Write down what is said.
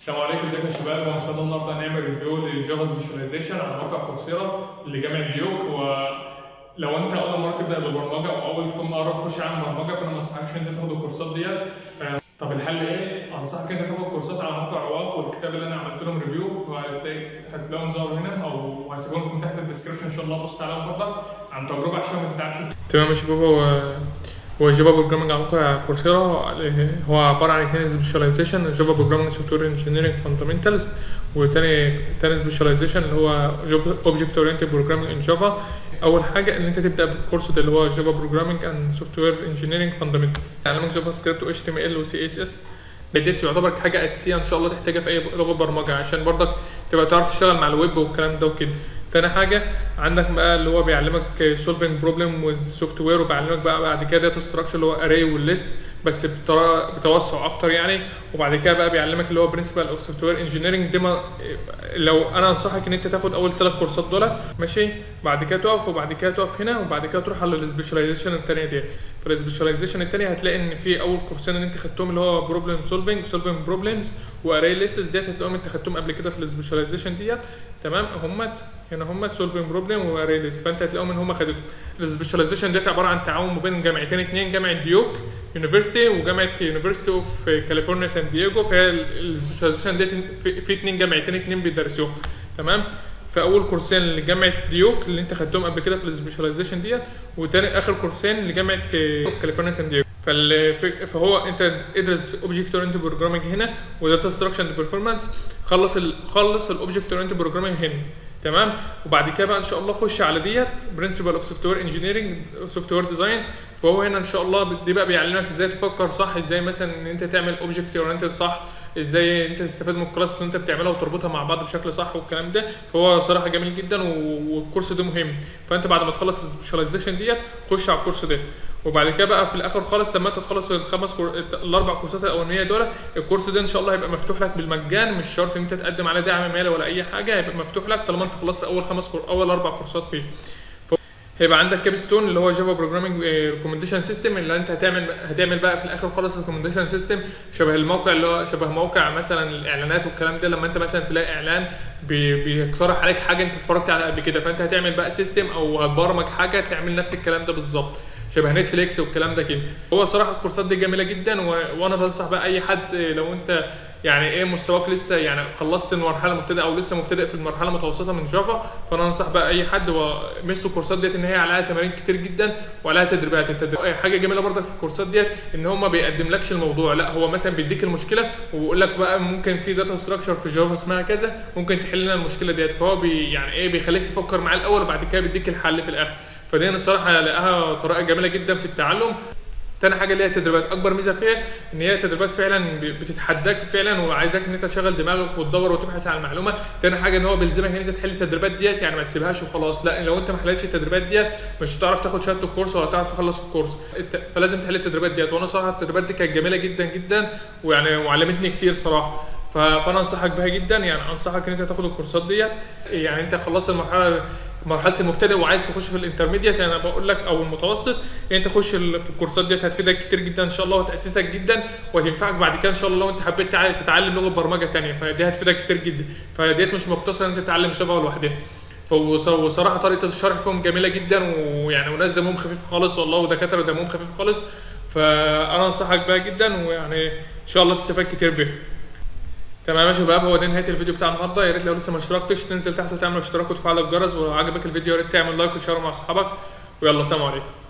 السلام عليكم ازيكم يا شباب وان شاء الله النهارده هنعمل ريفيو للجافا سبيشاليزيشن على موقع كورسيرا لجامعه ديوك ولو انت اول مره تبدا بالبرمجه او اول تكون مره تخش عالم البرمجه فانا ما انصحكش ان انت تاخد الكورسات ديت آه، طب الحل ايه؟ انصحك انت تاخد كورسات على موقع رواق والكتاب اللي انا عملت لهم ريفيو وهتلاقي هتلاقيهم ظهروا هنا او هسيبهم لكم تحت الديسكربشن ان شاء الله بص عليهم برضه عن تجربه عشان ما تتعبش تمام يا شباب هو هو جافا بروجرامنج على موقع كورسيرا هو عباره عن اثنين سبيشاليزيشن جافا بروجرامنج سوفت وير انجينيرنج فاندامنتالز وتاني تاني سبيشاليزيشن اللي هو اوبجكت اورينتد بروجرامنج ان جافا اول حاجه ان انت تبدا بالكورس ده اللي هو جافا بروجرامنج اند سوفت وير انجينيرنج فاندامنتالز تعلمك جافا سكريبت و اتش تي ام ال وسي اس اس ديت يعتبر حاجه اساسيه ان شاء الله تحتاجها في اي لغه برمجه عشان برضك تبقى تعرف تشتغل مع الويب والكلام ده وكده تاني حاجة عندك بقى اللي هو بيعلمك سولفنج بروبلم والسوفت وير وبيعلمك بقى بعد كده داتا ستراكشر اللي هو اري والليست بس بطريقة بتوسع اكتر يعني وبعد كده بقى بيعلمك اللي هو برنسبل اوف سوفت وير انجينيرنج دي ما لو انا انصحك ان انت تاخد اول ثلاث كورسات دول ماشي بعد كده تقف وبعد كده تقف هنا وبعد كده تروح على السبيشاليزيشن الثانيه ديت فالسبيشاليزيشن الثانيه هتلاقي ان في اول كورسين اللي انت خدتهم اللي هو بروبلم سولفنج سولفنج بروبلمز واري ليستس ديت هتلاقيهم انت خدتهم قبل كده في السبيشاليزيشن ديت تمام همت هنا هم سولفنج بروبلم واري ليست فانت هتلاقيهم ان هم خدوا السبيشاليزيشن ديت عباره عن تعاون ما بين جامعتين اثنين جامعه ديوك يونيفرستي وجامعه يونيفرستي اوف كاليفورنيا سان دييغو فهي السبيشاليزيشن ديت في اثنين جامعتين اثنين بيدرسوهم تمام في اول كورسين لجامعه ديوك اللي انت خدتهم قبل كده في السبيشاليزيشن ديت وتاني اخر كورسين لجامعه اوف كاليفورنيا سان دييغو فهو انت ادرس اوبجكت اورينتد بروجرامنج هنا وداتا ستراكشر اند بيرفورمانس خلص ال خلص الاوبجكت اورينتد بروجرامنج هنا تمام وبعد كده بقى ان شاء الله خش على ديت برنسبل اوف سوفت وير انجينيرنج سوفت وير ديزاين فهو هنا ان شاء الله دي بقى بيعلمك ازاي تفكر صح ازاي مثلا ان انت تعمل اوبجكت اورينتد صح ازاي انت تستفاد من الكلاس اللي انت بتعملها وتربطها مع بعض بشكل صح والكلام ده فهو صراحه جميل جدا والكورس ده مهم فانت بعد ما تخلص السبيشاليزيشن ديت خش على الكورس ده وبعد كده بقى في الاخر خالص لما انت تخلص الخمس كور... الاربع كورسات الاولانيه دول الكورس ده ان شاء الله هيبقى مفتوح لك بالمجان مش شرط ان انت تقدم عليه دعم مالي ولا اي حاجه هيبقى مفتوح لك طالما انت خلصت اول خمس كور... اول اربع كورسات فيه ف... هيبقى عندك كابستون اللي هو جافا بروجرامنج ريكومنديشن سيستم اللي انت هتعمل هتعمل بقى في الاخر خالص ريكومنديشن سيستم شبه الموقع اللي هو شبه موقع مثلا الاعلانات والكلام ده لما انت مثلا تلاقي اعلان بي... بيقترح عليك حاجه انت اتفرجت عليها قبل كده فانت هتعمل بقى سيستم او هتبرمج حاجه تعمل نفس الكلام ده بالظبط شبه نتفليكس والكلام ده كده هو صراحه الكورسات دي جميله جدا و... وانا بنصح بقى اي حد لو انت يعني ايه مستواك لسه يعني خلصت المرحله مبتدئه او لسه مبتدئ في المرحله المتوسطه من جافا فانا انصح بقى اي حد ومثل الكورسات ديت ان هي عليها تمارين كتير جدا وعليها تدريبات انت حاجه جميله برضك في الكورسات ديت ان هو ما بيقدملكش الموضوع لا هو مثلا بيديك المشكله وبيقول لك بقى ممكن في داتا ستراكشر في جافا اسمها كذا ممكن تحل لنا المشكله ديت فهو بي يعني ايه بيخليك تفكر معاه الاول وبعد كده بيديك الحل في الاخر فدي انا الصراحه لقاها طريقه جميله جدا في التعلم تاني حاجه اللي هي تدريبات اكبر ميزه فيها ان هي تدريبات فعلا بتتحداك فعلا وعايزاك ان انت تشغل دماغك وتدور وتبحث عن المعلومه تاني حاجه ان هو بيلزمك ان انت تحل التدريبات ديت يعني ما تسيبهاش وخلاص لا لو انت ما حلتش التدريبات ديت مش هتعرف تاخد شهاده الكورس ولا هتعرف تخلص الكورس فلازم تحل التدريبات ديت وانا صراحه التدريبات دي كانت جميله جدا جدا ويعني وعلمتني كتير صراحه فانا انصحك بها جدا يعني انصحك ان انت تاخد الكورسات ديت يعني انت خلصت المرحله مرحله المبتدئ وعايز تخش في الانترميديت يعني انا بقول لك او المتوسط يعني انت تخش في الكورسات ديت هتفيدك كتير جدا ان شاء الله وهتاسسك جدا وهتنفعك بعد كده ان شاء الله لو انت حبيت تتعلم لغه برمجه ثانيه فدي هتفيدك كتير جدا فديت مش مقتصره ان انت تتعلم جافا لوحدها وصراحه طريقه الشرح فيهم جميله جدا ويعني وناس دمهم خفيف خالص والله ودكاتره دمهم خفيف خالص فانا انصحك بيها جدا ويعني ان شاء الله تستفاد كتير بيها تمام يا شباب هو ده نهايه الفيديو بتاع النهارده يا ريت لو لسه ما اشتركتش تنزل تحت وتعمل اشتراك وتفعل الجرس ولو عجبك الفيديو يا ريت تعمل لايك وتشيره مع اصحابك ويلا سلام عليكم